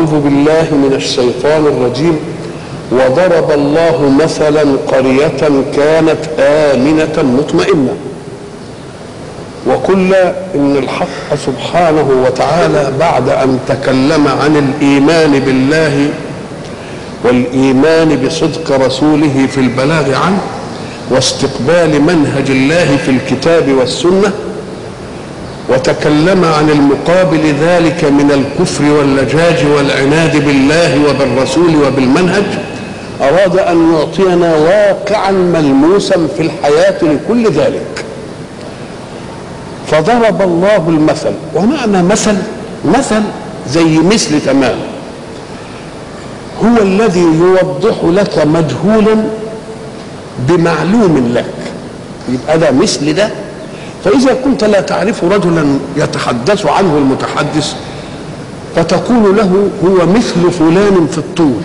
أعوذ بالله من الشيطان الرجيم وضرب الله مثلا قرية كانت آمنة مطمئنة وقلنا إن الحق سبحانه وتعالى بعد أن تكلم عن الإيمان بالله والإيمان بصدق رسوله في البلاغ عنه واستقبال منهج الله في الكتاب والسنه وتكلم عن المقابل ذلك من الكفر واللجاج والعناد بالله وبالرسول وبالمنهج أراد أن يعطينا واقعا ملموسا في الحياة لكل ذلك فضرب الله المثل ومعنى مثل مثل زي مثل تمام هو الذي يوضح لك مجهولا بمعلوم لك يبقى ده مثل ده فإذا كنت لا تعرف رجلا يتحدث عنه المتحدث فتقول له هو مثل فلان في الطول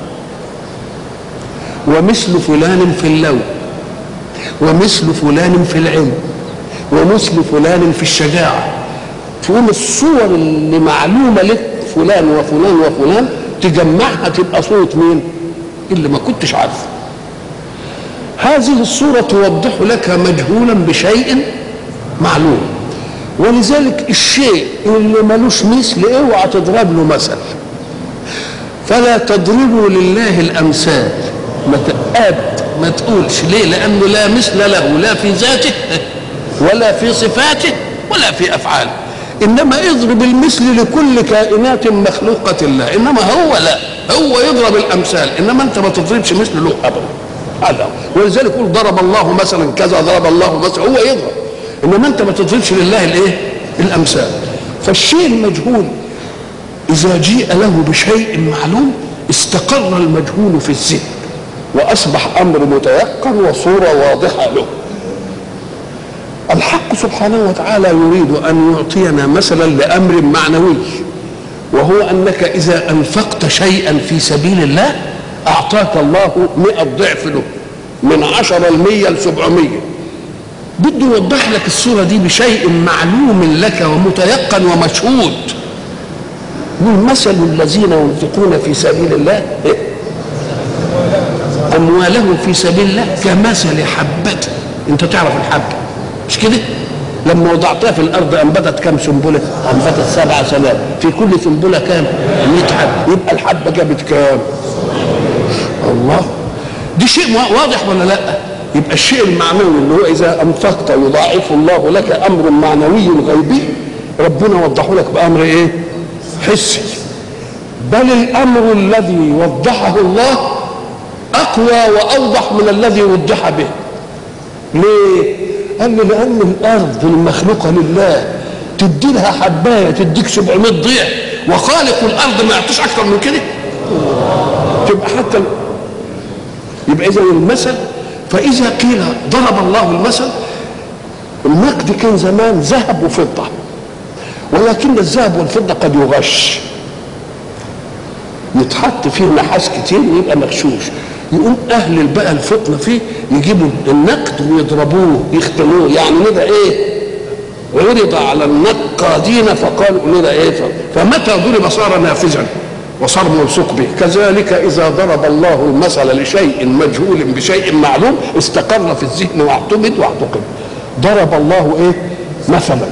ومثل فلان في اللون ومثل فلان في العلم ومثل فلان في الشجاعة تقوم الصور اللي معلومة لك فلان وفلان وفلان تجمعها تبقى صورة مين؟ اللي ما كنتش عارفه هذه الصورة توضح لك مجهولا بشيء معلوم ولذلك الشيء اللي ملوش مثل اوعى تضرب له مثل فلا تضربوا لله الامثال ما تقاد ما تقولش ليه لانه لا مثل له لا في ذاته ولا في صفاته ولا في افعاله انما اضرب المثل لكل كائنات مخلوقه الله انما هو لا هو يضرب الامثال انما انت ما تضربش مثل له ابدا هذا ولذلك يقول ضرب الله مثلا كذا ضرب الله مثلا هو يضرب انما انت ما تضربش لله الايه الامثال فالشيء المجهول اذا جيء له بشيء معلوم استقر المجهول في الذهن واصبح امر متيقن وصوره واضحه له الحق سبحانه وتعالى يريد ان يعطينا مثلا لامر معنوي وهو انك اذا انفقت شيئا في سبيل الله اعطاك الله مئة ضعف له من عشرة المية لسبعمية بده يوضح لك الصورة دي بشيء معلوم لك ومتيقن ومشهود مثل الذين ينفقون في سبيل الله أموالهم في سبيل الله كمثل حبة أنت تعرف الحبة مش كده؟ لما وضعتها في الأرض أنبتت كم سنبلة؟ أنبتت سبع سنابل في كل سنبلة كام؟ 100 حبة يبقى الحبة جابت كام؟ الله دي شيء واضح ولا لا؟ يبقى الشيء المعنوي اللي هو اذا انفقت يضاعف الله لك امر معنوي غيبي ربنا وضحه لك بامر ايه حسي بل الامر الذي وضحه الله اقوى واوضح من الذي وضح به ليه قال لي لان الارض المخلوقه لله تدي لها حبايه تديك 700 ضعف وخالق الارض ما يعطيش اكتر من كده تبقى حتى يبقى اذا المثل فإذا قيل ضرب الله المثل النقد كان زمان ذهب وفضة ولكن الذهب والفضة قد يغش يتحط فيه نحاس كتير ويبقى مغشوش يقوم أهل بقى الفطنة فيه يجيبوا النقد ويضربوه يختموه يعني ندى إيه عرض على النقادين فقالوا ندى إيه فمتى ضرب صار نافذا وصار موثوق به كذلك إذا ضرب الله المثل لشيء مجهول بشيء معلوم استقر في الذهن واعتمد واعتقد ضرب الله إيه مثلا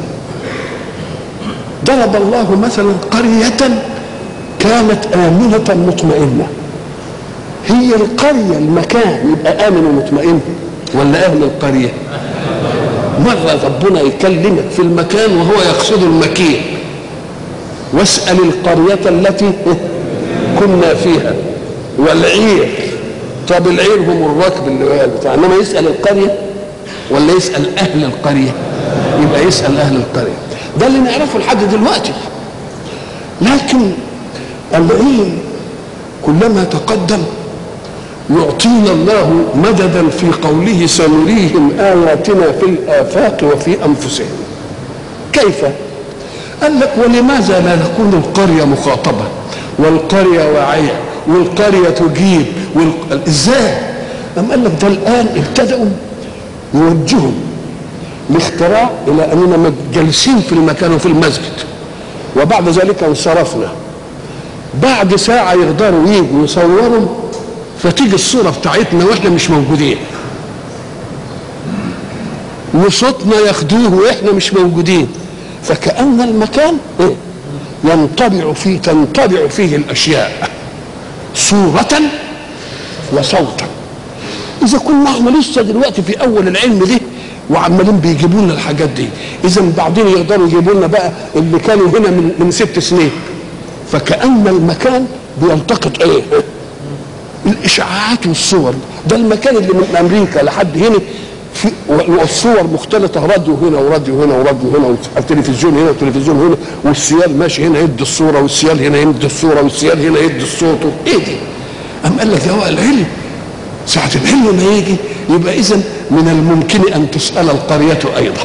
ضرب الله مثلا قرية كانت آمنة مطمئنة هي القرية المكان يبقى آمن ومطمئن ولا أهل القرية مرة ربنا يكلمك في المكان وهو يقصد المكين واسأل القرية التي كنا فيها والعير طب العير هم الركب اللي بتاع انما يسال القريه ولا يسال اهل القريه يبقى يسال اهل القريه ده اللي نعرفه لحد دلوقتي لكن العلم كلما تقدم يعطينا الله مددا في قوله سنريهم اياتنا في الافاق وفي انفسهم كيف قال لك ولماذا لا تكون القريه مخاطبه والقرية واعية والقرية تجيب وال... ازاي؟ أم قال لك ده الآن ابتدأوا يوجهوا الاختراع إلى أننا جالسين في المكان وفي المسجد وبعد ذلك انصرفنا بعد ساعة يقدروا يجوا يصوروا فتيجي الصورة بتاعتنا واحنا مش موجودين وصوتنا ياخدوه واحنا مش موجودين فكأن المكان إيه؟ ينطبع فيه تنطبع فيه الأشياء صورة وصوتا إذا كنا احنا لسه دلوقتي في أول العلم ده وعمالين بيجيبوا لنا الحاجات دي إذا بعدين يقدروا يجيبوا لنا بقى اللي كانوا هنا من من ست سنين فكأن المكان بيلتقط إيه؟ الإشعاعات والصور ده المكان اللي من أمريكا لحد هنا في والصور مختلطه راديو هنا وراديو هنا وراديو هنا والتلفزيون هنا والتلفزيون هنا والسيال ماشي هنا يدي الصوره والسيال هنا يدي الصوره والسيال هنا يدي الصوت ايه دي؟ أم قال لك هو العلم ساعة العلم ما يجي يبقى إذا من الممكن أن تسأل القرية أيضا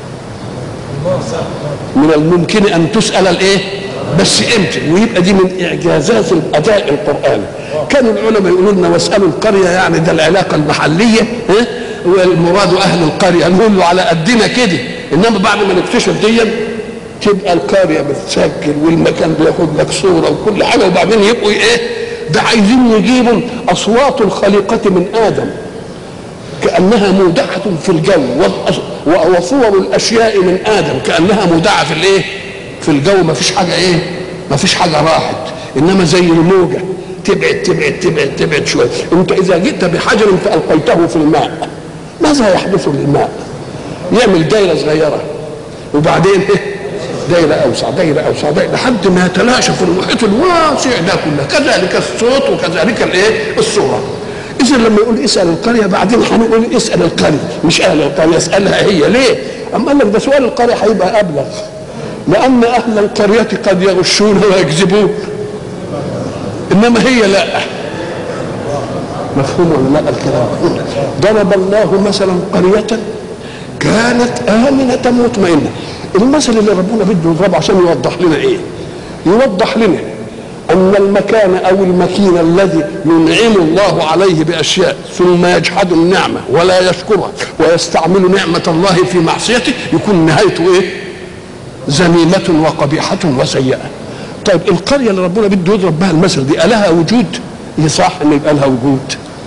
من الممكن أن تسأل الإيه؟ بس امتى؟ ويبقى دي من إعجازات الأداء القرآني كانوا العلماء يقولوا لنا واسألوا القرية يعني ده العلاقة المحلية ها؟ والمراد اهل القريه نقول له على قدنا كده انما بعد ما نكتشف دي تبقى القريه بتسجل والمكان بياخد لك صوره وكل حاجه وبعدين يبقوا ايه ده عايزين يجيبوا اصوات الخليقه من ادم كانها مودعه في الجو وصور الاشياء من ادم كانها مودعه في الايه في الجو ما فيش حاجه ايه ما فيش حاجه راحت انما زي الموجه تبعد تبعد تبعد تبعد شويه انت اذا جئت بحجر فالقيته في الماء ماذا يحدث للماء يعمل دايرة صغيرة وبعدين ايه دايرة أوسع دايرة أوسع دايرة لحد ما يتلاشى في المحيط الواسع ده كله كذلك الصوت وكذلك الايه الصورة إذا لما يقول اسأل القرية بعدين هنقول اسأل القرية مش أهل القرية اسألها هي ليه؟ أما قال لك ده سؤال القرية هيبقى أبلغ لأن أهل القرية قد يغشون ويكذبون إنما هي لا مفهوم ولا لا الكلام ضرب الله مثلا قرية كانت آمنة مطمئنة المثل اللي ربنا بده يضربه عشان يوضح لنا ايه يوضح لنا ان المكان او المكين الذي ينعم الله عليه باشياء ثم يجحد النعمه ولا يشكرها ويستعمل نعمه الله في معصيته يكون نهايته ايه ذميمه وقبيحه وسيئه طيب القريه اللي ربنا بده يضرب بها المثل دي الها وجود يصح ان يبقى لها وجود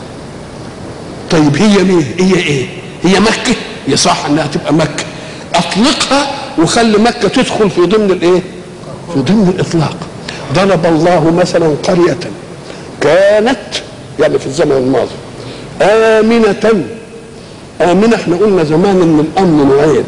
طيب هي مين هي ايه هي مكه يصح انها تبقى مكه اطلقها وخلي مكه تدخل في ضمن الايه في ضمن الاطلاق ضرب الله مثلا قريه كانت يعني في الزمن الماضي آمنة آمنة احنا قلنا زمان ان الأمن نوعين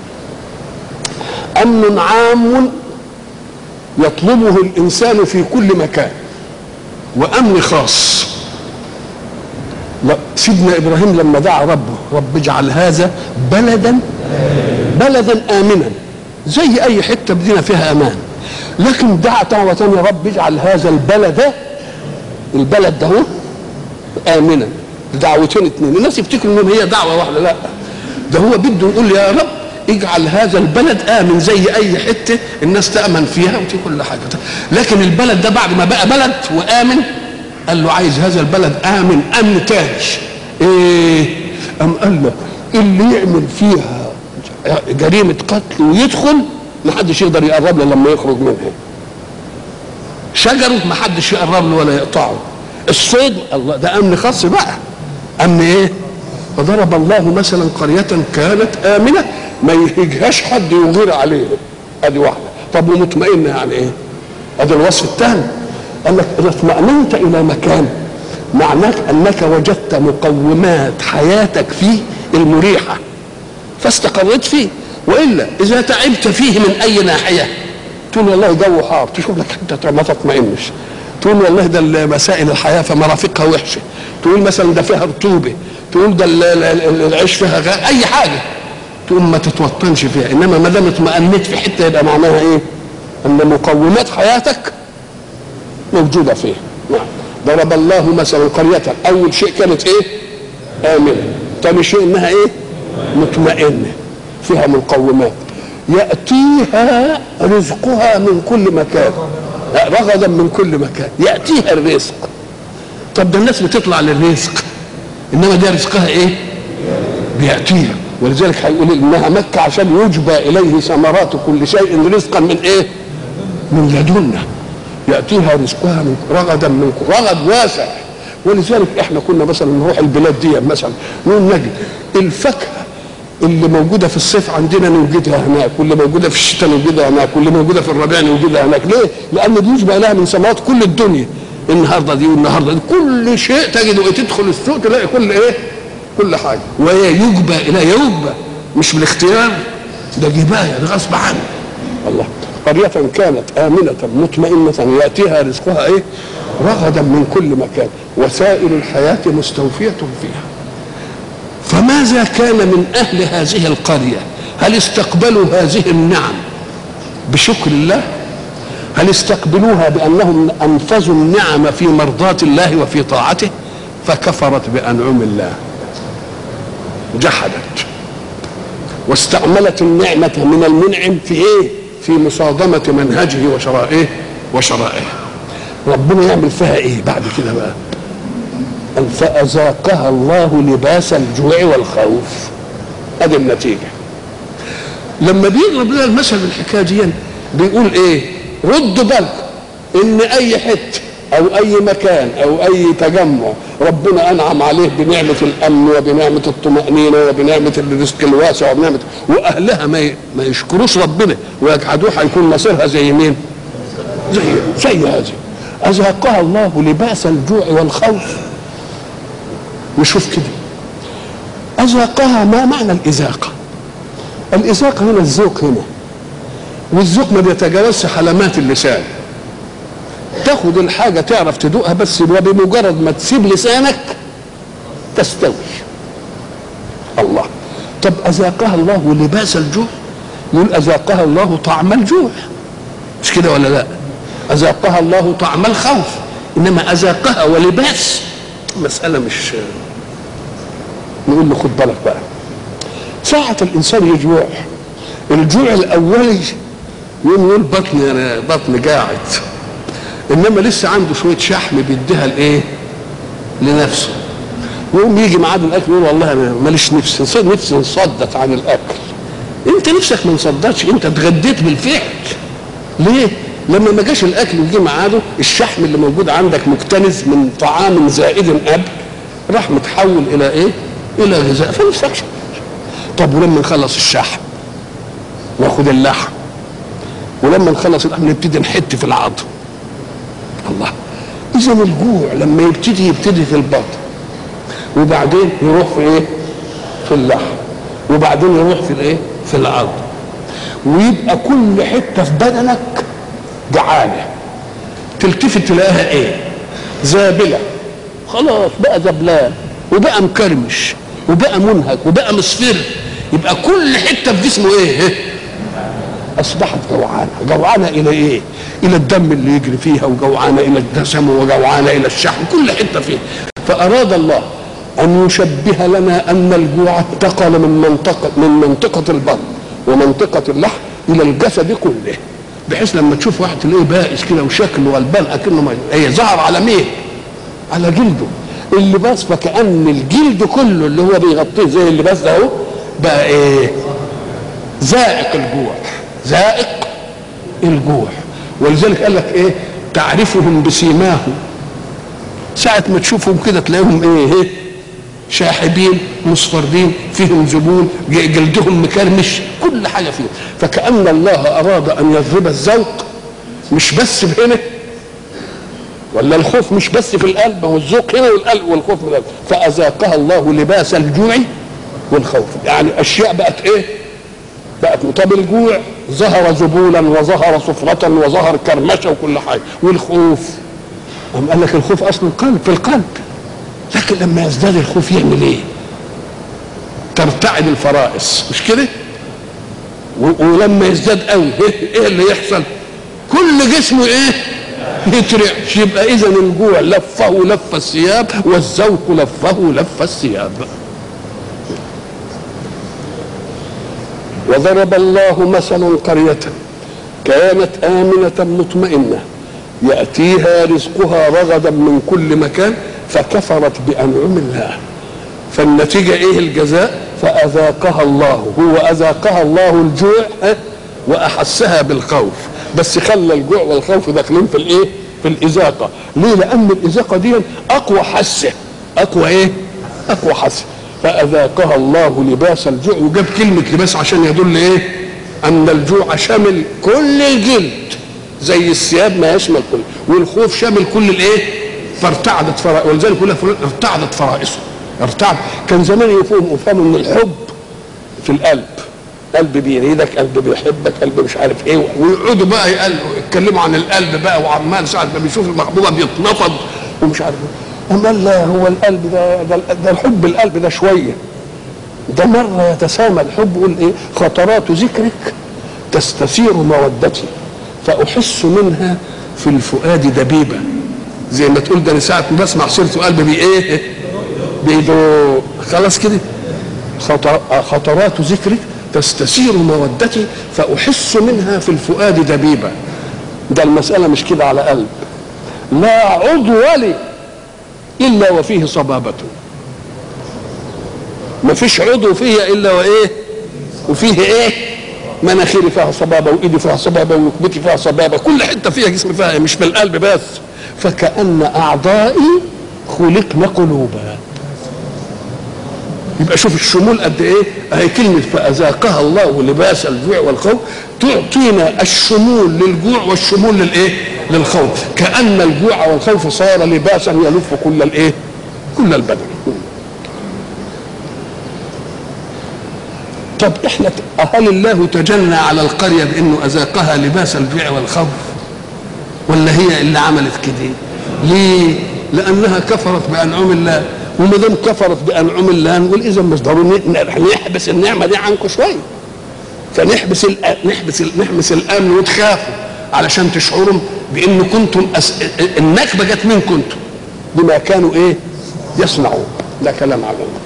أمن عام يطلبه الإنسان في كل مكان وأمن خاص لا سيدنا ابراهيم لما دعا ربه رب اجعل هذا بلدا بلدا امنا زي اي حته بدينا فيها امان لكن دعا دعوه ثانيه رب اجعل هذا البلد البلد ده امنا دعوتين اثنين الناس يفتكروا ان هي دعوه واحده لا ده هو بده يقول يا رب اجعل هذا البلد امن زي اي حته الناس تامن فيها وفي كل حاجه لكن البلد ده بعد ما بقى بلد وامن قال له عايز هذا البلد امن امن تاني ايه ام قال له اللي يعمل فيها جريمه قتل ويدخل ما حدش يقدر يقرب له لما يخرج منها شجره ما حدش يقرب له ولا يقطعه الصيد الله ده امن خاص بقى امن ايه فضرب الله مثلا قرية كانت آمنة ما يهجهاش حد يغير عليه ادي واحدة طب ومطمئنة يعني ايه ادي الوصف الثاني قال لك اذا اطمأننت الى مكان معناه انك وجدت مقومات حياتك فيه المريحه فاستقريت فيه والا اذا تعبت فيه من اي ناحيه تقول والله جو حار تشوف لك حته ما تطمئنش تقول والله ده مسائل الحياه فمرافقها وحشه تقول مثلا ده فيها رطوبه تقول ده العيش فيها غير اي حاجه تقوم ما تتوطنش فيها انما ما دام اطمأنيت في حته يبقى معناها ايه؟ ان مقومات حياتك موجوده فيه نعم ضرب الله مثلا قرية أول شيء كانت إيه؟ آمنة ثاني شيء إنها إيه؟ مطمئنة فيها مقومات يأتيها رزقها من كل مكان رغدا من كل مكان يأتيها الرزق طب ده الناس بتطلع للرزق إنما ده رزقها إيه؟ بيأتيها ولذلك هيقول إنها مكة عشان يجبى إليه ثمرات كل شيء رزقا من إيه؟ من لدنا ياتيها رزقها من رغدا من رغد واسع ولذلك احنا كنا مثلا نروح البلاد دي مثلا نقول نجد الفاكهه اللي موجوده في الصيف عندنا نوجدها هناك واللي موجوده في الشتاء نوجدها هناك واللي موجوده في الربيع نوجدها هناك ليه؟ لان دي يشبه لها من ثمرات كل الدنيا النهارده دي والنهارده دي كل شيء تجده تدخل السوق تلاقي كل ايه؟ كل حاجه وهي يجبى الى يجبى مش بالاختيار ده جبايه ده غصب عنه الله قرية كانت آمنة مطمئنة يأتيها رزقها إيه؟ رغدا من كل مكان وسائل الحياة مستوفية فيها فماذا كان من أهل هذه القرية هل استقبلوا هذه النعم بشكر الله هل استقبلوها بأنهم أنفذوا النعم في مرضاة الله وفي طاعته فكفرت بأنعم الله جحدت واستعملت النعمة من المنعم في ايه؟ في مصادمة منهجه وشرائعه وشرائعه. ربنا يعمل فيها ايه بعد كده بقى؟ قال فأذاقها الله لباس الجوع والخوف. ادي النتيجة. لما بيضرب لنا المثل بالحكاية دي بيقول ايه؟ ردوا بالكم ان اي حته او اي مكان او اي تجمع ربنا انعم عليه بنعمه الامن وبنعمه الطمانينه وبنعمه الرزق الواسع وبنعمه واهلها ما ما يشكروش ربنا ويجحدوه هيكون مصيرها زي مين؟ زي زي هذه اذاقها الله لباس الجوع والخوف وشوف كده اذاقها ما معنى الاذاقه؟ الاذاقه هنا الذوق هنا والذوق ما بيتجاوزش حلمات اللسان تاخد الحاجة تعرف تدوقها بس وبمجرد ما تسيب لسانك تستوي الله طب أذاقها الله لباس الجوع يقول أذاقها الله طعم الجوع مش كده ولا لا أذاقها الله طعم الخوف إنما أذاقها ولباس مسألة مش نقول له خد بالك بقى ساعة الإنسان يجوع الجوع الأولي يقوم يقول بطني أنا بطني قاعد انما لسه عنده شويه شحم بيديها لايه؟ لنفسه يقوم يجي ميعاد الاكل يقول والله انا ماليش نفس نفسي نصدت عن الاكل انت نفسك ما نصدتش انت اتغديت بالفعل ليه؟ لما ما جاش الاكل وجي ميعاده الشحم اللي موجود عندك مكتنز من طعام زائد قبل راح متحول الى ايه؟ الى غذاء فنفسكش طب ولما نخلص الشحم ناخد اللحم ولما نخلص اللحم نبتدي نحت في العظم الله اذا الجوع لما يبتدي يبتدي في البطن وبعدين يروح في ايه في اللحم وبعدين يروح في الايه في العظم ويبقى كل حته في بدنك جعانه تلتفت تلاقيها ايه زابله خلاص بقى زبلان وبقى مكرمش وبقى منهك وبقى مصفر يبقى كل حته في جسمه ايه اصبحت جوعانه جوعانه الى ايه الى الدم اللي يجري فيها وجوعانه الى الدسم وجوعانه الى الشحم كل حته فيها فاراد الله ان يشبه لنا ان الجوع انتقل من منطقه من منطقه البطن ومنطقه اللحم الى الجسد كله بحيث لما تشوف واحد تلاقيه بائس كده وشكله غلبان اكنه ما هي ظهر على مين؟ على جلده اللباس فكأن الجلد كله اللي هو بيغطيه زي اللباس ده اهو بقى ايه؟ ذائق الجوع ذائق الجوع ولذلك قال لك ايه تعرفهم بسيماهم ساعة ما تشوفهم كده تلاقيهم ايه, إيه شاحبين مصفرين فيهم زبون جلدهم مكرمش كل حاجة فيهم فكأن الله أراد أن يضرب الذوق مش بس هنا ولا الخوف مش بس في القلب هو الذوق هنا والقلب والخوف في القلب فأذاقها الله لباس الجوع والخوف يعني أشياء بقت إيه بقت طب الجوع ظهر ذبولا وظهر صفرة وظهر كرمشة وكل حاجة والخوف أم قال لك الخوف أصل القلب في القلب لكن لما يزداد الخوف يعمل ايه ترتعد الفرائس مش كده ولما يزداد قوي ايه, إيه اللي يحصل كل جسمه ايه يترعش يبقى اذا الجوع لفه لف الثياب والذوق لفه لف الثياب وضرب الله مثلا قرية كانت آمنة مطمئنة يأتيها رزقها رغدا من كل مكان فكفرت بأنعم الله فالنتيجة إيه الجزاء فأذاقها الله هو أذاقها الله الجوع وأحسها بالخوف بس خلى الجوع والخوف داخلين في الايه في الازاقه ليه لان الازاقه دي اقوى حسه اقوى ايه اقوى حسه فاذاقها الله لباس الجوع وجاب كلمه لباس عشان يدل ايه ان الجوع شامل كل الجلد زي الثياب ما يشمل كل والخوف شامل كل الايه فارتعدت فرائص ولذلك يقول لك فلان ارتعدت فرائصه ارتعد كان زمان يفهم يفهموا ان الحب في القلب قلب بيريدك قلب بيحبك قلب مش عارف ايه ويقعدوا بقى يقلوا يتكلموا عن القلب بقى وعمال ساعه ما بيشوف المحبوبه بيتنفض ومش عارف ايه اما لا هو القلب ده ده, ده الحب القلب ده شويه ده مرة يتسامى الحب يقول ايه خطرات ذكرك تستثير مودتي فأحس منها في الفؤاد دبيبة زي ما تقول ده انا ساعة ما بسمع سيرته قلبي بي ايه بيدو خلاص كده خطر خطرات ذكرك تستثير مودتي فأحس منها في الفؤاد دبيبة ده المسألة مش كده على قلب لا عضو لي إلا وفيه صبابة ما فيش عضو فيها الا وايه وفيه ايه مناخيري فيها صبابه وايدي فيها صبابه وركبتي فيها صبابه كل حته فيها جسم فيها مش في القلب بس فكأن اعضائي خلقن قلوبا يبقى شوف الشمول قد ايه اهي كلمه فاذاقها الله لباس الجوع والخوف تعطينا الشمول للجوع والشمول للايه للخوف كأن الجوع والخوف صار لباسا يلف كل الايه كل البدن طب احنا هل الله تجنى على القريه بانه اذاقها لباس الجوع والخوف ولا هي اللي عملت كده ليه لانها كفرت بانعم الله وما دام كفرت بانعم الله نقول اذا مش ضروري نحبس النعمه دي عنكم شويه فنحبس ال نحبس ال نحبس الامن وتخافوا علشان تشعروا بان كنتم أس... النكبه جت من كنتم بما كانوا ايه يصنعون ده كلام على الله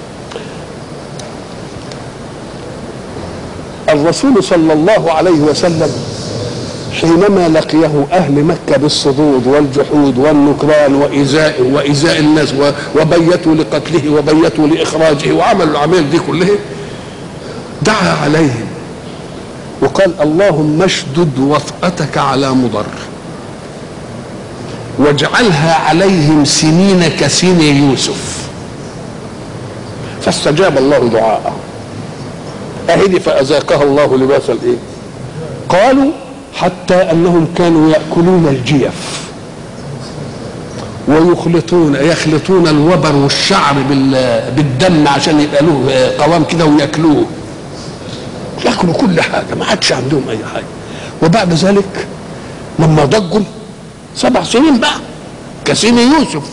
الرسول صلى الله عليه وسلم حينما لقيه اهل مكه بالصدود والجحود والنكران وايذاء وايذاء الناس وبيتوا لقتله وبيتوا لاخراجه وعملوا الاعمال دي كلها دعا عليهم وقال اللهم اشدد وطأتك على مضر واجعلها عليهم سنين كسن يوسف فاستجاب الله دعاءه اهدي فاذاقها الله لباس الايه قالوا حتى انهم كانوا ياكلون الجيف ويخلطون يخلطون الوبر والشعر بالدم عشان يبقى له قوام كده وياكلوه ياكلوا كل حاجه ما حدش عندهم اي حاجه وبعد ذلك لما ضجوا سبع سنين بقى كسين يوسف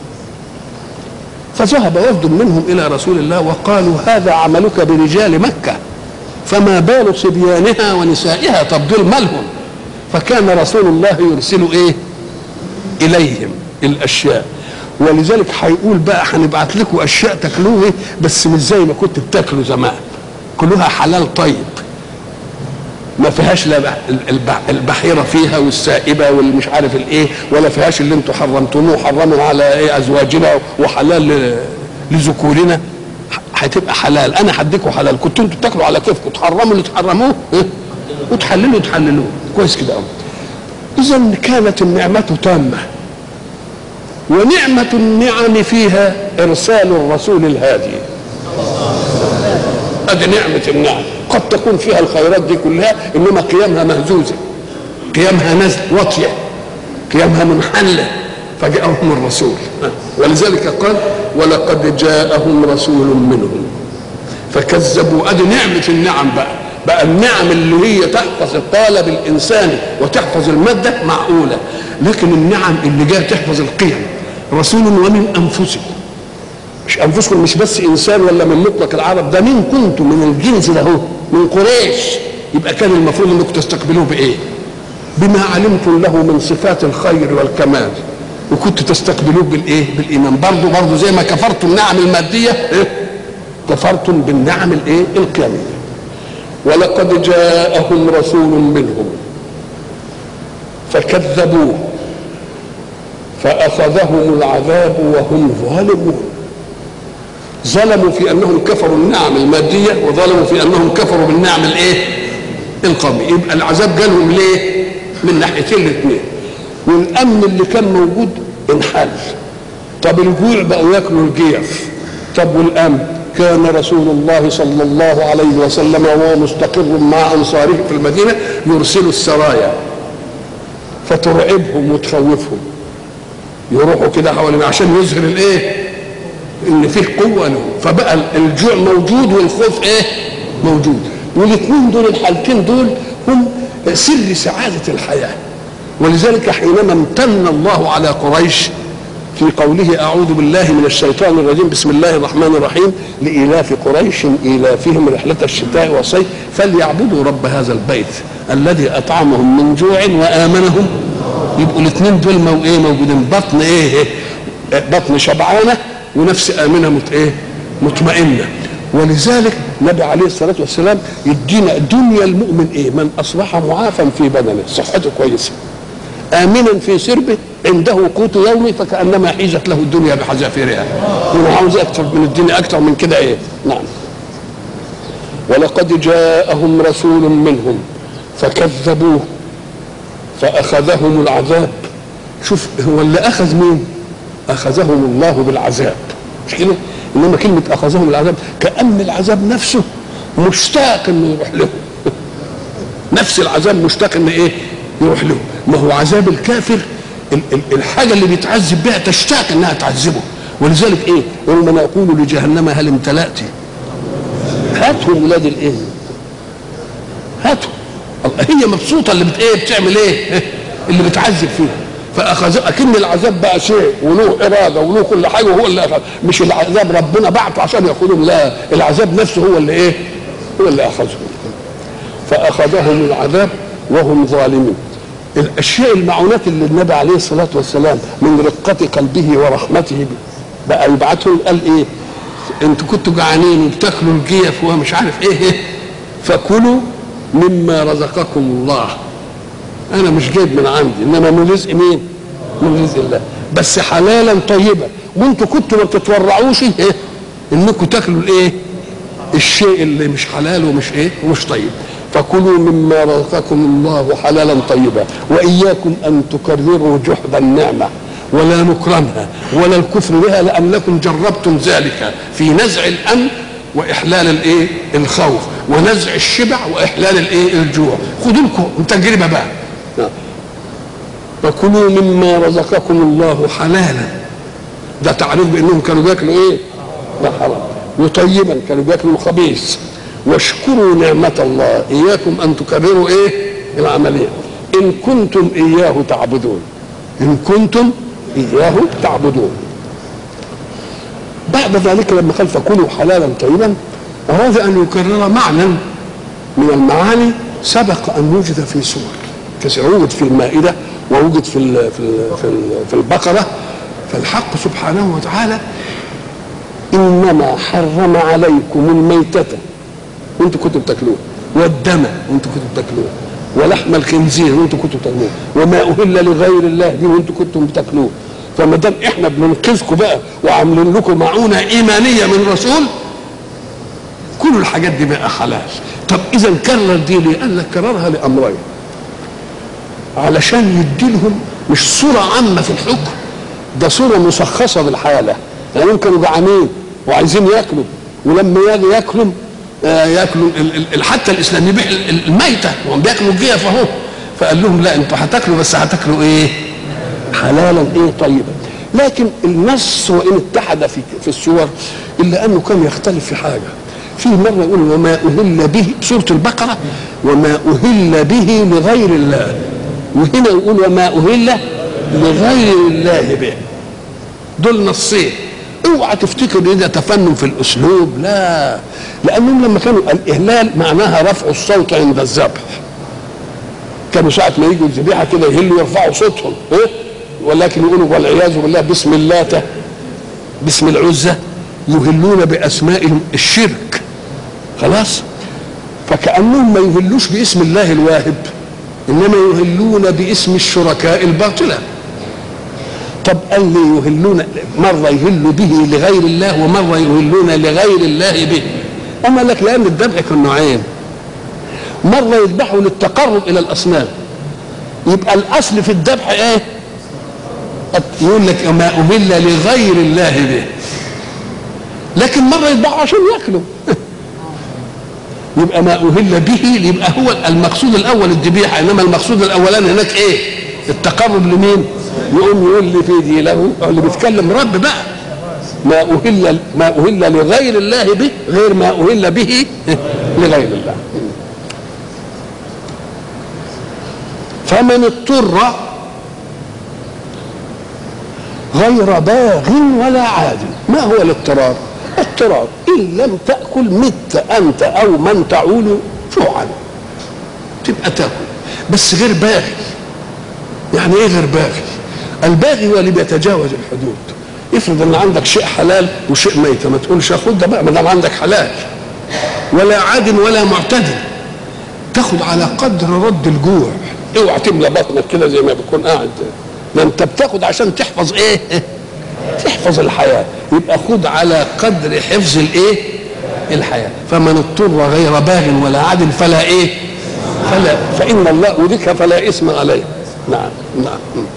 فذهب وفد منهم الى رسول الله وقالوا هذا عملك برجال مكه فما بال صبيانها ونسائها طب دول مالهم فكان رسول الله يرسل ايه اليهم الاشياء ولذلك هيقول بقى هنبعت لكم اشياء تاكلوه إيه بس مش زي ما كنت بتاكلوا زمان كلها حلال طيب ما فيهاش لا البحيره فيها والسائبه والمش عارف الايه ولا فيهاش اللي انتم حرمتموه حرموا على ايه ازواجنا وحلال لذكورنا هتبقى حلال انا هديكوا حلال كنتوا انتوا بتاكلوا على كيفكم تحرموا اللي تحرموه وتحللوا تحللوه كويس كده قوي اذا كانت النعمه تامه ونعمه النعم فيها ارسال الرسول الهادي ادي نعمه النعم قد تكون فيها الخيرات دي كلها انما قيامها مهزوزه قيامها نزل واطيه قيامها منحله فجاءهم الرسول ولذلك قال ولقد جاءهم رسول منهم فكذبوا ادي نعمه النعم بقى بقى النعم اللي هي تحفظ الطالب الانساني وتحفظ الماده معقوله لكن النعم اللي جايه تحفظ القيم رسول ومن انفسكم مش انفسكم مش بس انسان ولا من مطلق العرب ده مين كنتم من الجنس ده هو من قريش يبقى كان المفروض انكم تستقبلوه بايه بما علمتم له من صفات الخير والكمال وكنت تستقبلوه بالايه بالايمان برضه برضه زي ما كفرتم النعم الماديه إيه؟ كفرتم بالنعم الايه القياميه ولقد جاءهم رسول منهم فكذبوه فاخذهم العذاب وهم ظالمون ظلموا في انهم كفروا النعم الماديه وظلموا في انهم كفروا بالنعم الايه القومي يبقى العذاب جالهم ليه من ناحيتين الاثنين والامن اللي كان موجود انحل طب الجوع بقوا ياكلوا الجيف طب والامن كان رسول الله صلى الله عليه وسلم وهو مستقر مع انصاره في المدينه يرسل السرايا فترعبهم وتخوفهم يروحوا كده حوالين عشان يظهر الايه ان فيه قوه له فبقى الجوع موجود والخوف ايه موجود والاثنين دول الحالتين دول هم سر سعاده الحياه ولذلك حينما امتن الله على قريش في قوله أعوذ بالله من الشيطان الرجيم بسم الله الرحمن الرحيم لإيلاف قريش إيلافهم رحلة الشتاء والصيف فليعبدوا رب هذا البيت الذي أطعمهم من جوع وآمنهم يبقوا الاثنين دول مو إيه موجودين بطن إيه, إيه بطن شبعانة ونفس آمنة مت إيه مطمئنة ولذلك النبي عليه الصلاة والسلام يدينا دنيا المؤمن إيه من أصبح معافا في بدنه صحته كويسة آمنا في سربه عنده قوت يومي فكأنما حيزت له الدنيا بحذافيرها هو عاوز أكثر من الدنيا أكثر من كده إيه نعم ولقد جاءهم رسول منهم فكذبوه فأخذهم العذاب شوف هو اللي أخذ مين أخذهم الله بالعذاب مش كده إنما كلمة أخذهم العذاب كأن العذاب نفسه مشتاق إنه يروح له نفس العذاب مشتاق إنه إيه يروح له ما هو عذاب الكافر الحاجة اللي بيتعذب بها تشتاق انها تعذبه ولذلك ايه يوم نقول لجهنم هل امتلأت هاتهم ولاد الايه هاتهم هي مبسوطة اللي بت ايه بتعمل ايه اللي بتعذب فيه فاخذ اكن العذاب بقى شيء وله اراده وله كل حاجه وهو اللي أخذ مش العذاب ربنا بعته عشان ياخذهم لا العذاب نفسه هو اللي ايه هو اللي اخذهم فاخذهم العذاب وهم ظالمون الاشياء المعونات اللي النبي عليه الصلاه والسلام من رقه قلبه ورحمته بقى يبعتهم قال ايه انتوا كنتوا جعانين وبتاكلوا الجيف ومش عارف ايه, إيه فكلوا مما رزقكم الله انا مش جايب من عندي انما من رزق مين من رزق الله بس حلالا طيبا وانتوا كنتوا ما بتتورعوش ايه انكم تاكلوا الايه الشيء اللي مش حلال ومش ايه ومش طيب فكلوا مما رزقكم الله حلالا طيبا واياكم ان تكرروا جحد النعمه ولا نكرمها ولا الكفر بها لانكم جربتم ذلك في نزع الامن واحلال الايه الخوف ونزع الشبع واحلال الايه الجوع خذوا لكم تجربه بقى فكلوا مما رزقكم الله حلالا ده تعريف بانهم كانوا بياكلوا ايه ده حرام وطيبا كانوا بياكلوا الخبيث واشكروا نعمة الله إياكم أن تكرروا إيه العملية إن كنتم إياه تعبدون إن كنتم إياه تعبدون بعد ذلك لما قال فكلوا حلالا طيبا أراد أن يكرر معنى من المعاني سبق أن وجد في سور كثير وجد في المائدة ووجد في ال في ال في, ال في البقرة فالحق سبحانه وتعالى إنما حرم عليكم الميتة وانتوا كنتوا بتاكلوه والدم وانتوا كنتوا بتاكلوه ولحم الخنزير وانتوا كنتوا بتاكلوه وما اهل لغير الله دي وانتوا كنتم بتاكلوه فما دام احنا بننقذكم بقى وعاملين لكم معونه ايمانيه من رسول كل الحاجات دي بقى حلال طب اذا كرر دي ليه؟ قال لك كررها لامرين علشان يدي لهم مش صوره عامه في الحكم ده صوره مشخصه بالحاله يعني يمكن جعانين وعايزين ياكلوا ولما يجي ياكلوا ياكلوا حتى الاسلام يبيع الميته وهم بياكلوا الجيف اهو فقال لهم لا انتوا هتاكلوا بس هتاكلوا ايه؟ حلالا ايه طيبا لكن النص وان اتحد في في السور الا انه كان يختلف في حاجه في مره يقول وما اهل به سوره البقره وما اهل به لغير الله وهنا يقول وما اهل لغير الله به دول نصين اوعى تفتكر ان ده تفنن في الاسلوب لا لانهم لما كانوا الاهلال معناها رفع الصوت عند الذبح كانوا ساعة ما يجوا الذبيحة كده يهلوا يرفعوا صوتهم إيه؟ ولكن يقولوا والعياذ بالله باسم اللاتة باسم العزة يهلون بأسمائهم الشرك خلاص فكأنهم ما يهلوش باسم الله الواهب إنما يهلون باسم الشركاء الباطلة طب قال لي يهلون مرة يهلوا به لغير الله ومرة يهلون لغير الله به أما لك لأن الذبح كان نوعين مرة يذبحوا للتقرب إلى الأصنام يبقى الاصل في الذبح ايه يقول لك ما اهل لغير الله به لكن مره يذبحوا عشان ياكلوا يبقى ما اهل به يبقى هو المقصود الاول الذبيحه انما المقصود الاولاني هناك ايه التقرب لمين يقوم يقول لي في دي له اللي بيتكلم رب بقى ما اهل ما اهل لغير الله به غير ما اهل به لغير الله فمن اضطر غير باغ ولا عاد ما هو الاضطرار اضطرار ان لم تاكل مت انت او من تعول جوعا تبقى تاكل بس غير باغي يعني ايه غير باغي الباغي هو اللي بيتجاوز الحدود افرض ان عندك شيء حلال وشيء ميت ما تقولش خد ده بقى ما دام عندك حلال ولا عاد ولا معتدل تاخد على قدر رد الجوع اوعى تملى بطنك كده زي ما بتكون قاعد ما انت بتاخد عشان تحفظ ايه تحفظ الحياه يبقى خد على قدر حفظ الايه الحياه فمن اضطر غير باغ ولا عدل فلا ايه فلا فان الله وديك فلا اسم عليه نعم نعم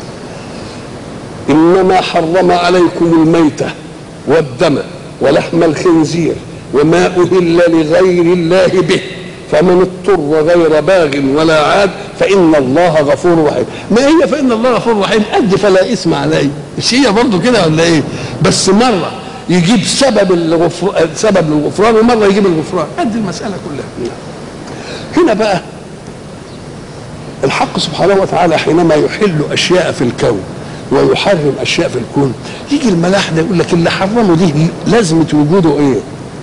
انما حرم عليكم الميته والدم ولحم الخنزير وما اهل لغير الله به فمن اضطر غير باغ ولا عاد فان الله غفور رحيم ما هي فان الله غفور رحيم قد فلا اسم عليه مش هي برضه كده ولا ايه بس مره يجيب سبب الغفر... سبب الغفران ومره يجيب الغفران قد المساله كلها هنا بقى الحق سبحانه وتعالى حينما يحل اشياء في الكون ويحرم اشياء في الكون يجي الملاح ده يقول لك اللي حرمه دي لازمه وجوده ايه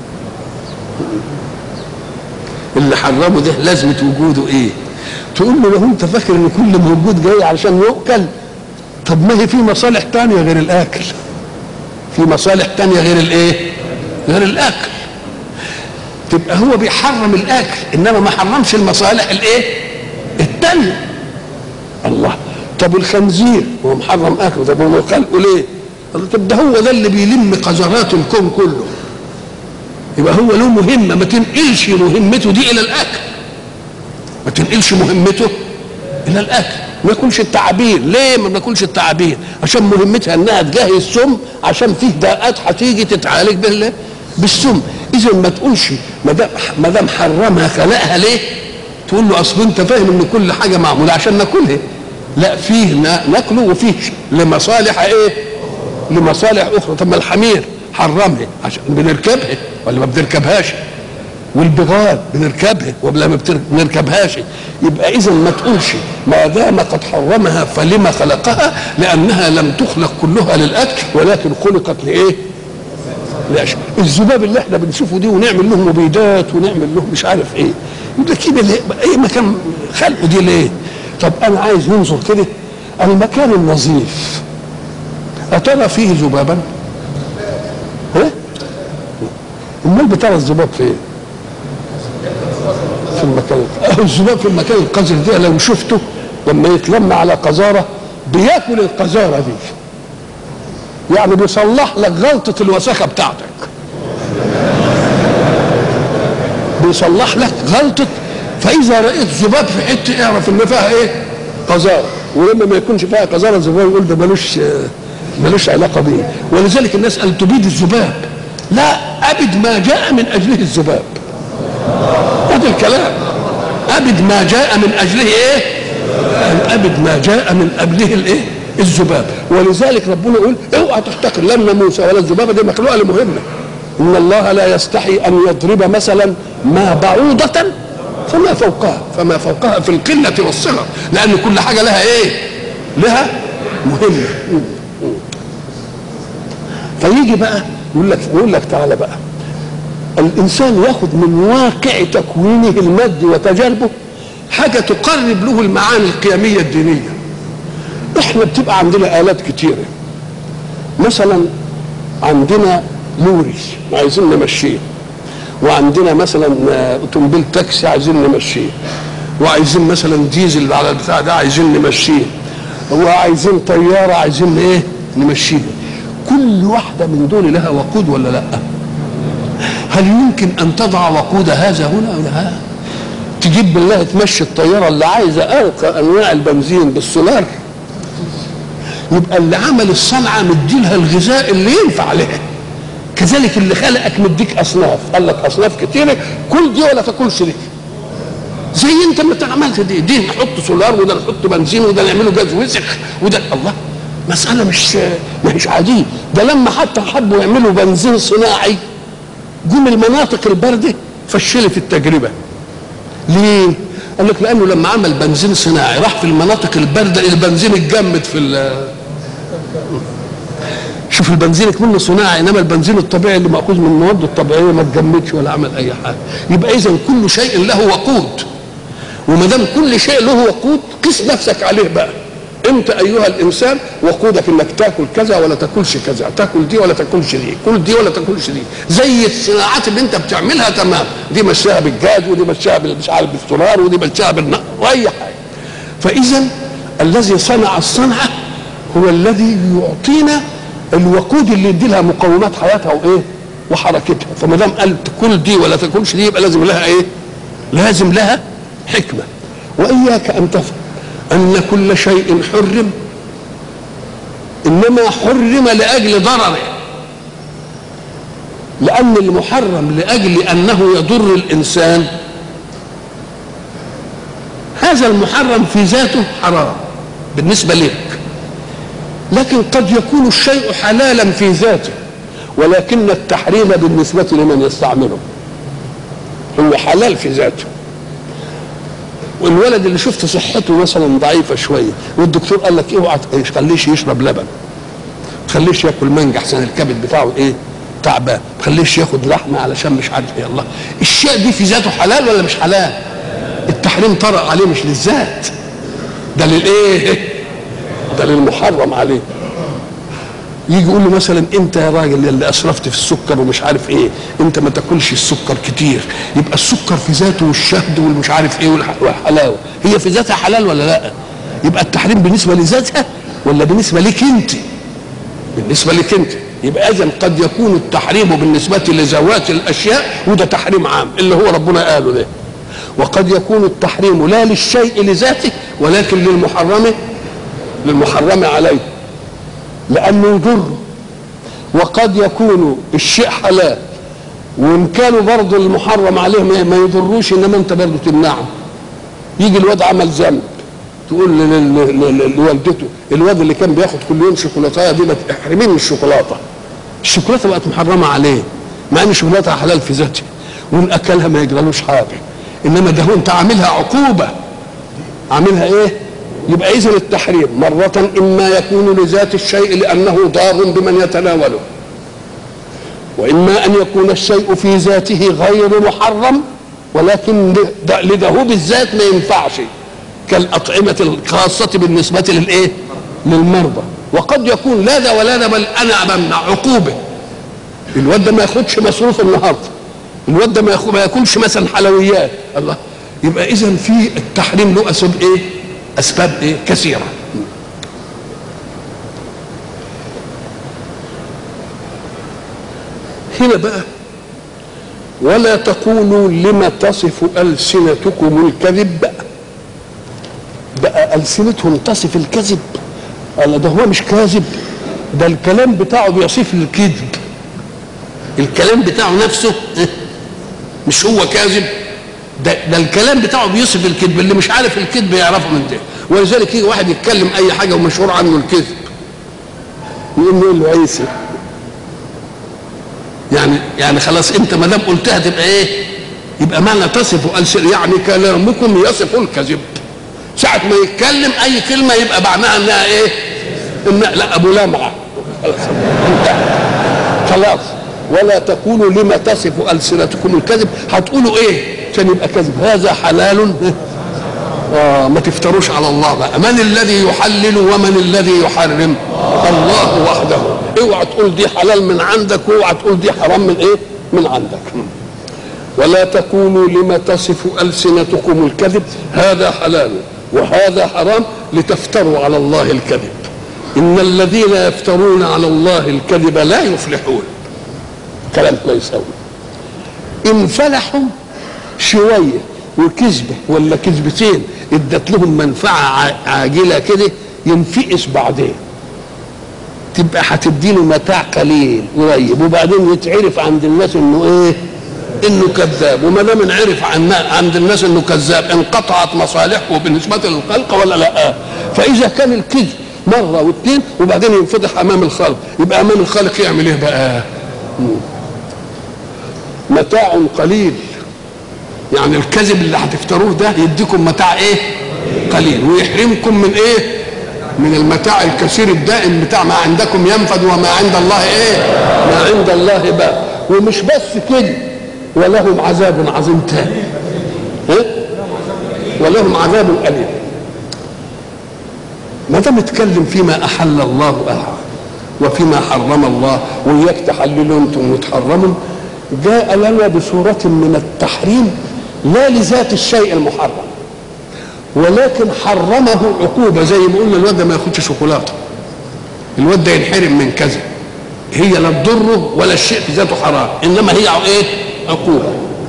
اللي حرمه ده لازمه وجوده ايه تقول له لو انت فاكر ان كل موجود جاي علشان يؤكل طب ما هي في مصالح تانية غير الاكل في مصالح تانية غير الايه غير الاكل تبقى هو بيحرم الاكل انما ما حرمش المصالح الايه التانية الله طب الخنزير هو محرم اكله طب هو خلقه ليه الله طب ده هو ده اللي بيلم قذرات الكون كله يبقى هو له مهمه ما تنقلش مهمته دي الى الاكل ما تنقلش مهمته الى الاكل ما يكونش التعابير ليه ما ناكلش التعابير عشان مهمتها انها تجهز سم عشان فيه داءات هتيجي تتعالج بال بالسم اذا ما تقولش ما دام ما دام حرمها خلقها ليه تقول له اصل انت فاهم ان كل حاجه معموله عشان ناكلها لا فيه ناكله وفيه لمصالح ايه لمصالح اخرى طب ما الحمير حرمها عشان بنركبها ولا ما بنركبهاش والبغال بنركبها ولا ما بنركبهاش يبقى اذا ما تقولش ما دام قد حرمها فلما خلقها لانها لم تخلق كلها للاكل ولكن خلقت لايه؟ لأشياء الذباب اللي احنا بنشوفه دي ونعمل له مبيدات ونعمل له مش عارف ايه يقول لك كده ليه؟ ايه مكان خلقه دي ليه؟ طب انا عايز ننظر كده المكان النظيف اترى فيه ذبابا؟ ها؟ امال بترى الذباب فين؟ في المكان الذباب في المكان القذر ده لو شفته لما يتلم على قذاره بياكل القذاره دي يعني بيصلح لك غلطه الوساخه بتاعتك بيصلح لك غلطه فاذا رايت ذباب في حته اعرف ان فيها ايه قذاره ولما ما يكونش فيها قذاره الذباب يقول ده ملوش ملوش علاقه بيه ولذلك الناس قال تبيد الذباب لا ابد ما جاء من اجله الذباب هذا الكلام ابد ما جاء من اجله ايه ابد ما جاء من قبله الايه الذباب ولذلك ربنا يقول اوعى تحتقر لا الناموسه ولا الذبابه دي مخلوقه لمهمه ان الله لا يستحي ان يضرب مثلا ما بعوضه فما فوقها فما فوقها في القله والصغر لان كل حاجه لها ايه لها مهمه فيجي بقى يقول لك يقول لك تعالى بقى الانسان ياخذ من واقع تكوينه المادي وتجاربه حاجه تقرب له المعاني القيميه الدينيه احنا بتبقى عندنا الات كتيره مثلا عندنا لوري عايزين نمشيه وعندنا مثلا اوتوموبيل تاكسي عايزين نمشيه وعايزين مثلا ديزل على البتاع ده عايزين نمشيه وعايزين طياره عايزين ايه نمشيها كل واحده من دول لها وقود ولا لا هل يمكن ان تضع وقود هذا هنا ولا ها تجيب بالله تمشي الطياره اللي عايزه ارقى انواع البنزين بالسولار يبقى اللي عمل الصنعه مديلها الغذاء اللي ينفع لها كذلك اللي خلقك مديك اصناف قال لك اصناف كتيره كل دي ولا تاكلش دي زي انت ما عملت دي دي نحط سولار وده نحط بنزين وده نعمله جاز وسخ وده الله مسألة مش مش عادية ده لما حتى حبوا يعملوا بنزين صناعي جم المناطق الباردة فشلت التجربة ليه؟ قال لك لأنه لما عمل بنزين صناعي راح في المناطق الباردة البنزين اتجمد في شوف البنزين منه صناعي انما البنزين الطبيعي اللي ماخوذ من المواد الطبيعيه ما اتجمدش ولا عمل اي حاجه يبقى اذا كل شيء له وقود وما دام كل شيء له وقود قس نفسك عليه بقى انت ايها الانسان وقودك انك تاكل كذا ولا تاكلش كذا تاكل دي ولا تاكلش دي كل دي ولا تاكلش دي زي الصناعات اللي انت بتعملها تمام دي مشاها بالجاز ودي مشاها مش عارف بالسولار ودي مشاها بالنقل واي حاجه فاذا الذي صنع الصنعه هو الذي يعطينا الوقود اللي يدي لها مقومات حياتها وايه وحركتها فما دام قال كل دي ولا تاكلش دي يبقى لازم لها ايه لازم لها حكمه واياك ان تفهم ان كل شيء حرم انما حرم لاجل ضرره لان المحرم لاجل انه يضر الانسان هذا المحرم في ذاته حرام بالنسبه لك لكن قد يكون الشيء حلالا في ذاته ولكن التحريم بالنسبه لمن يستعمله هو حلال في ذاته والولد اللي شفت صحته مثلا ضعيفه شويه والدكتور قال لك اوعى إيه تخليش يشرب لبن تخليش ياكل مانجا احسن الكبد بتاعه ايه تعبان تخليش ياخد لحمه علشان مش عارف ايه الله الشيء دي في ذاته حلال ولا مش حلال التحريم طرأ عليه مش للذات ده للايه ده للمحرم عليه يجي يقول له مثلا انت يا راجل اللي اسرفت في السكر ومش عارف ايه انت ما تاكلش السكر كتير يبقى السكر في ذاته والشهد والمش عارف ايه والحلاوه هي في ذاتها حلال ولا لا يبقى التحريم بالنسبه لذاتها ولا بالنسبه لك انت بالنسبه لك انت يبقى اذا قد يكون التحريم بالنسبه لذوات الاشياء وده تحريم عام اللي هو ربنا قاله ده وقد يكون التحريم لا للشيء لذاته ولكن للمحرم للمحرم عليه لانه يضر وقد يكون الشيء حلال وان كانوا برضه المحرم عليه ما يضروش انما انت برضه تمنعه يجي الواد عمل ذنب تقول لوالدته الواد اللي كان بياخد كل يوم شوكولاته دي ما تحرميه من الشوكولاته الشوكولاته بقت محرمه عليه مع ان الشوكولاته حلال في ذاتها وان اكلها ما يجرالوش حاجه انما ده هو انت عاملها عقوبه عاملها ايه يبقى اذا التحريم مرة اما يكون لذات الشيء لانه ضار بمن يتناوله واما ان يكون الشيء في ذاته غير محرم ولكن لذهوب الذات ما ينفعش كالأطعمة الخاصة بالنسبة للإيه؟ للمرضى وقد يكون لا ده ولا ده بل أنا بمنع عقوبة الواد ده ما ياخدش مصروف النهارده الواد ده ما ما ياكلش مثلا حلويات الله يبقى إذا في التحريم له أسباب إيه؟ أسباب إيه؟ كثيرة هنا بقى ولا تقولوا لم تصف ألسنتكم الكذب بقى, بقى ألسنتهم تصف الكذب قال ده هو مش كاذب ده الكلام بتاعه بيصف الكذب الكلام بتاعه نفسه مش هو كاذب ده, ده الكلام بتاعه بيصف الكذب اللي مش عارف الكذب يعرفه من ده ولذلك يجي واحد يتكلم اي حاجه ومشهور عنه الكذب يقوم يقول له عيسى يعني يعني خلاص انت ما دام قلتها تبقى ايه؟ يبقى معنى تصف ألسن يعني كلامكم يصف الكذب ساعة ما يتكلم أي كلمة يبقى معناها إنها إيه؟ إنها لا أبو لمعة خلاص ولا تقولوا لما تصف ألسنتكم الكذب هتقولوا إيه؟ عشان يبقى كذب هذا حلال آه ما تفتروش على الله بقى من الذي يحلل ومن الذي يحرم الله وحده اوعى تقول دي حلال من عندك واوعى تقول دي حرام من ايه من عندك ولا تقولوا لما تصف ألسنتكم الكذب هذا حلال وهذا حرام لتفتروا على الله الكذب إن الذين يفترون على الله الكذب لا يفلحون كلام كويس قوي إن فلحوا شوية وكذبه ولا كذبتين ادت لهم منفعه عاجله كده ينفقس بعدين تبقى هتدي له متاع قليل قريب وبعدين يتعرف عند الناس انه ايه انه كذاب وما دام انعرف عند الناس انه كذاب انقطعت مصالحه بالنسبه للخلق ولا لا فاذا كان الكذب مره واثنين وبعدين ينفضح امام الخلق يبقى امام الخالق يعمل ايه بقى متاع قليل يعني الكذب اللي هتفتروه ده يديكم متاع ايه قليل ويحرمكم من ايه من المتاع الكثير الدائم بتاع ما عندكم ينفد وما عند الله ايه ما عند الله بقى ومش بس كده ولهم عذاب عظيم تاني إيه؟ ولهم عذاب أليم ما دام اتكلم فيما أحل الله أحد وفيما حرم الله وإياك تحللوا أنتم وتحرموا جاء لنا بصورة من التحريم لا لذات الشيء المحرم ولكن حرمه عقوبة زي ما قلنا الواد ده ما ياخدش شوكولاتة الواد ده ينحرم من كذا هي لا تضره ولا الشيء في ذاته حرام انما هي ايه عقوبة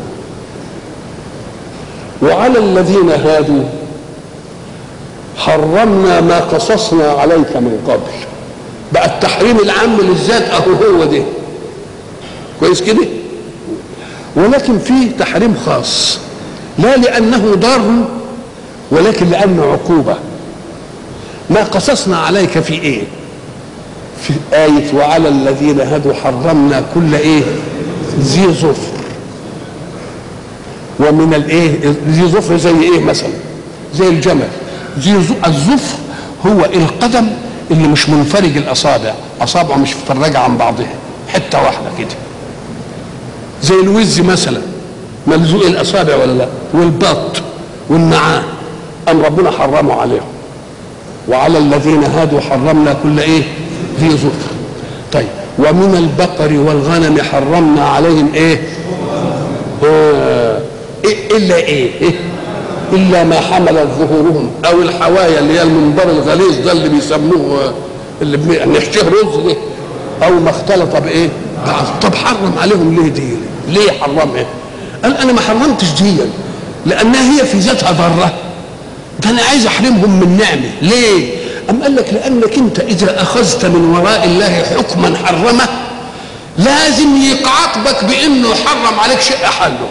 وعلى الذين هادوا حرمنا ما قصصنا عليك من قبل بقى التحريم العام للذات اهو هو ده كويس كده ولكن فيه تحريم خاص لا لانه ضار ولكن لانه عقوبه ما قصصنا عليك في ايه في آية وعلى الذين هدوا حرمنا كل ايه ذي ظفر ومن الايه ذي ظفر زي ايه مثلا زي الجمل ذي الظفر هو القدم اللي مش منفرج الاصابع اصابعه مش مفرجه عن بعضها حته واحده كده زي الوز مثلا ملزوق الاصابع ولا لا والبط والنعام ام ربنا حرمه عليهم وعلى الذين هادوا حرمنا كل ايه ذي ظفر طيب ومن البقر والغنم حرمنا عليهم ايه آه إيه الا ايه, إيه؟ الا ما حملت ظهورهم او الحوايا اللي هي المنبر الغليظ ده اللي بيسموه اللي بنحشيه رز ده او ما اختلط بايه طب حرم عليهم ليه دي ليه حرم ايه قال انا ما حرمتش دي لانها هي في ذاتها ضره ده انا عايز احرمهم من نعمه ليه ام قال لك لانك انت اذا اخذت من وراء الله حكما حرمه لازم يعاقبك بانه حرم عليك شيء احله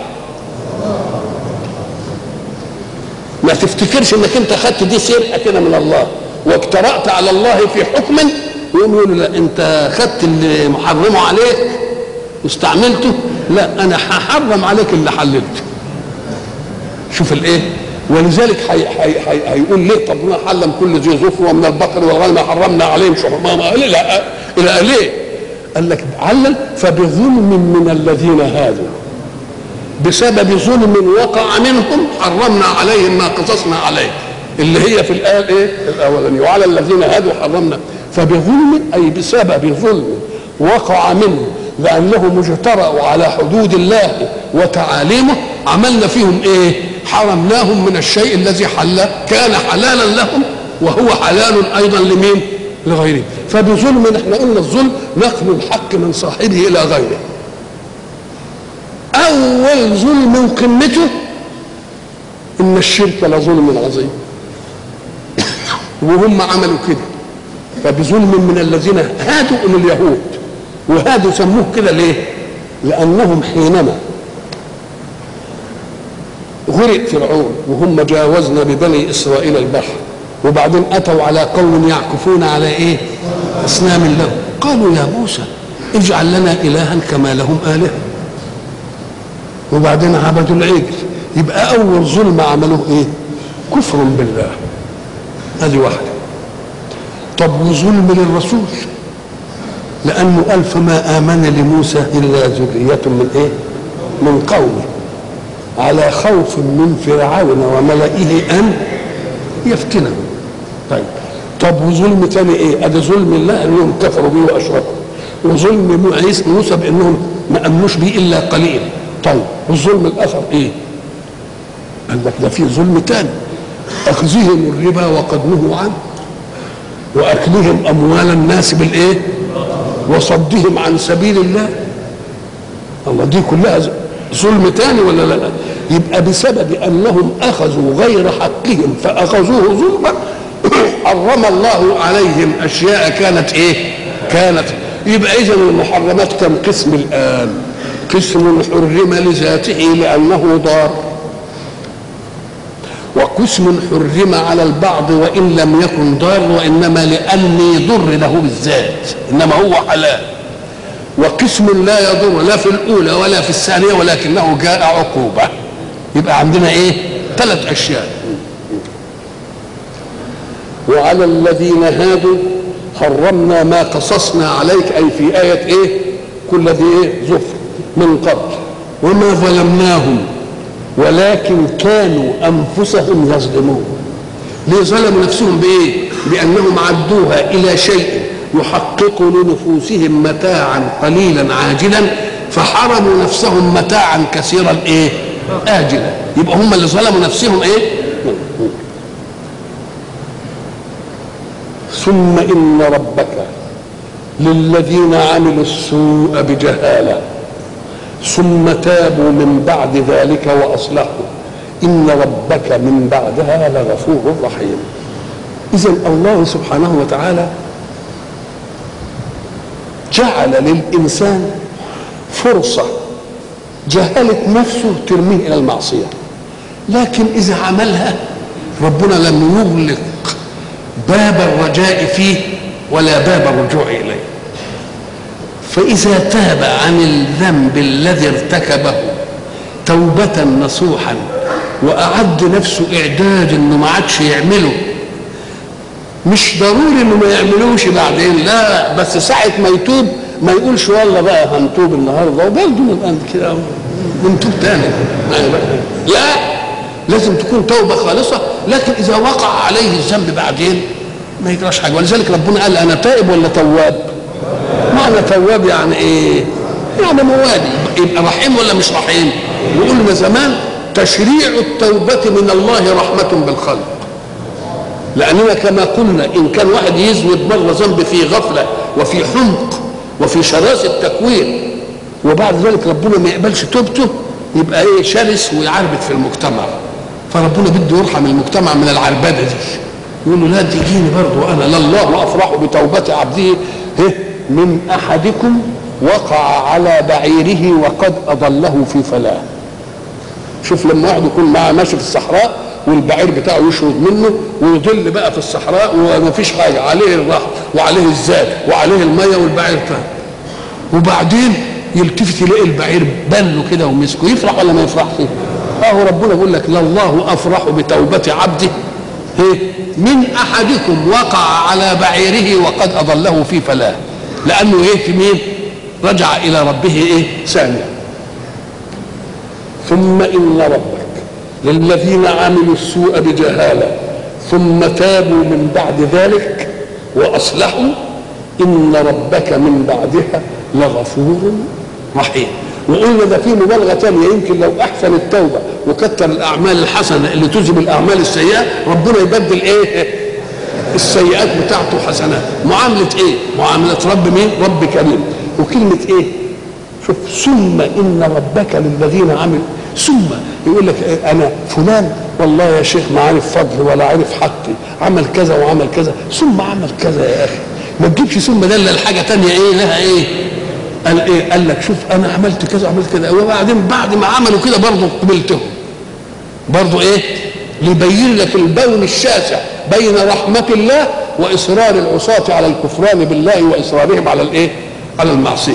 ما تفتكرش انك انت خدت دي سرقه كده من الله واجترأت على الله في حكم يقوم يقول لا انت خدت اللي محرمه عليك واستعملته لا انا هحرم عليك اللي حللته شوف الايه ولذلك حي حي حي هيقول ليه طب ما حلم كل ذي ظفر ومن البقر والغنم حرمنا عليهم شحومهما قال لا الى ليه قال لك علل فبظلم من الذين هادوا بسبب ظلم وقع منهم حرمنا عليهم ما قصصنا عليه اللي هي في الآية ايه الأولانية وعلى الذين هادوا حرمنا فبظلم أي بسبب ظلم وقع منهم لأنهم اجترأوا على حدود الله وتعاليمه عملنا فيهم ايه حرمناهم من الشيء الذي حل كان حلالا لهم وهو حلال ايضا لمين لغيره فبظلم احنا قلنا الظلم نقل الحق من صاحبه الى غيره اول ظلم من قمته ان الشرك لظلم عظيم وهم عملوا كده فبظلم من الذين هادوا من اليهود وهادوا سموه كده ليه لانهم حينما غرق فرعون وهم جاوزنا ببني اسرائيل البحر وبعدين اتوا على قوم يعكفون على ايه اصنام لهم قالوا يا موسى اجعل لنا الها كما لهم الهه وبعدين عبدوا العجل يبقى اول ظلم عملوه ايه كفر بالله هذه واحده طب وظلم للرسول لانه قال فما امن لموسى الا ذريه من ايه من قومه على خوف من فرعون وملئه ان يفتنهم طيب طب وظلم تاني ايه ادي ظلم الله انهم كفروا به واشركوا وظلم موسى بانهم ما امنوش به الا قليل طيب والظلم الاخر ايه قال لك ده في ظلم تاني اخذهم الربا وقد نهوا عنه واكلهم اموال الناس بالايه وصدهم عن سبيل الله الله دي كلها ظلم تاني ولا لا يبقى بسبب انهم اخذوا غير حقهم فاخذوه ظلما حرم الله عليهم اشياء كانت ايه كانت يبقى اذا المحرمات كم قسم الان قسم حرم لذاته لانه ضار وقسم حرم على البعض وان لم يكن ضار وانما لاني ضر له بالذات انما هو حلال وقسم لا يضر لا في الاولى ولا في الثانيه ولكنه جاء عقوبه يبقى عندنا ايه ثلاث اشياء وعلى الذين هادوا حرمنا ما قصصنا عليك اي في ايه ايه كل ذي ايه زفر من قبل وما ظلمناهم ولكن كانوا انفسهم يظلمون ليه ظلموا نفسهم بايه بانهم عدوها الى شيء يحقق لنفوسهم متاعا قليلا عاجلا فحرموا نفسهم متاعا كثيرا ايه اجلا يبقى هم اللي ظلموا نفسهم ايه ثم ان ربك للذين عملوا السوء بجهاله ثم تابوا من بعد ذلك واصلحوا ان ربك من بعدها لغفور رحيم اذا الله سبحانه وتعالى جعل للانسان فرصه جهلت نفسه ترميه الى المعصيه لكن اذا عملها ربنا لم يغلق باب الرجاء فيه ولا باب الرجوع اليه فاذا تاب عن الذنب الذي ارتكبه توبه نصوحا واعد نفسه اعداد انه ما عادش يعمله مش ضروري انه ما يعملوش بعدين لا بس ساعه ما يتوب ما يقولش والله بقى هنتوب النهارده وبرضه نبقى كده ونتوب تاني لا لازم تكون توبه خالصه لكن اذا وقع عليه الذنب بعدين ما يجراش حاجه ولذلك ربنا قال انا تائب ولا تواب؟ معنى تواب يعني ايه؟ يعني موالي يبقى رحيم ولا مش رحيم؟ وقلنا زمان تشريع التوبة من الله رحمة بالخلق لأننا كما قلنا إن كان واحد يزود مرة ذنب في غفلة وفي حمق وفي شراسة تكوين وبعد ذلك ربنا ما يقبلش توبته يبقى ايه شرس ويعربد في المجتمع فربنا بده يرحم المجتمع من العربده دي يقول له لا تجيني برضه انا لله افرح بتوبه عبده إيه؟ من احدكم وقع على بعيره وقد اضله في فلاه شوف لما واحد يكون معاه ماشي في الصحراء والبعير بتاعه يشرد منه ويضل بقى في الصحراء وما فيش حاجه عليه الرحم وعليه الزاد وعليه الميه والبعير فهم وبعدين يلتفت يلاقي البعير بله كده ومسكه يفرح ولا ما يفرحش؟ اهو ربنا بيقول لك لله افرح بتوبه عبده إيه؟ من احدكم وقع على بعيره وقد اضله في فلاه لانه ايه في مين؟ رجع الى ربه ايه؟ ثانيا ثم ان ربك للذين عملوا السوء بجهاله ثم تابوا من بعد ذلك واصلحوا ان ربك من بعدها لغفور رحيم وقلنا ده في مبالغه ثانيه يمكن لو احسن التوبه وكتر الاعمال الحسنه اللي تذهب الاعمال السيئه ربنا يبدل ايه السيئات بتاعته حسنات معامله ايه معامله رب مين رب كريم وكلمه ايه شوف ثم ان ربك للذين عملوا ثم يقول لك إيه انا فلان والله يا شيخ ما عارف فضل ولا عارف حقي عمل كذا وعمل كذا ثم عمل كذا يا اخي ما تجيبش ثم ده الا الحاجه تانية ايه لها ايه قال ايه قال لك شوف انا عملت كذا وعملت كذا وبعدين بعد ما عملوا كده برضه قبلتهم برضه ايه ليبين لك البون الشاسع بين رحمة الله وإصرار العصاة على الكفران بالله وإصرارهم على الإيه؟ على المعصية.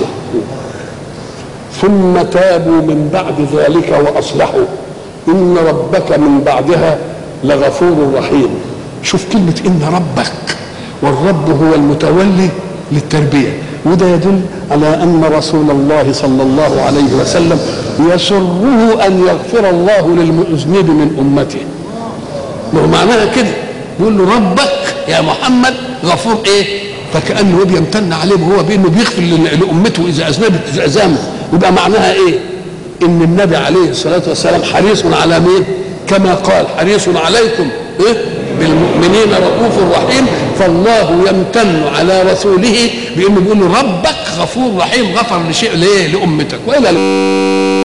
ثم تابوا من بعد ذلك وأصلحوا إن ربك من بعدها لغفور رحيم. شوف كلمة إن ربك والرب هو المتولي للتربية وده يدل على أن رسول الله صلى الله عليه وسلم يسره أن يغفر الله للمذنب من أمته ما هو معناها كده بيقول له ربك يا محمد غفور ايه فكانه بيمتن عليه وهو بانه بيغفر لامته اذا اذنبت اذا اذنبت يبقى معناها ايه ان النبي عليه الصلاه والسلام حريص على مين كما قال حريص عليكم ايه بالمؤمنين رؤوف رحيم فالله يمتن على رسوله بانه بيقول له ربك غفور رحيم غفر لشيء ليه لامتك والى